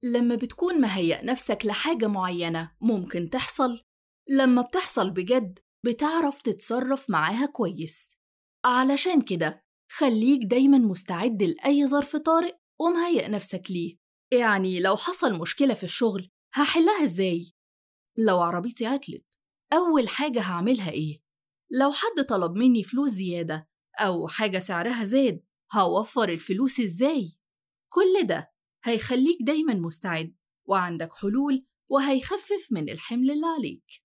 لما بتكون مهيأ نفسك لحاجة معينة ممكن تحصل لما بتحصل بجد بتعرف تتصرف معاها كويس علشان كده خليك دايما مستعد لأي ظرف طارئ ومهيأ نفسك ليه يعني لو حصل مشكلة في الشغل هحلها ازاي؟ لو عربيتي عطلت أول حاجة هعملها إيه؟ لو حد طلب مني فلوس زيادة أو حاجة سعرها زاد هوفر الفلوس إزاي؟ كل ده هيخليك دايما مستعد وعندك حلول وهيخفف من الحمل اللي عليك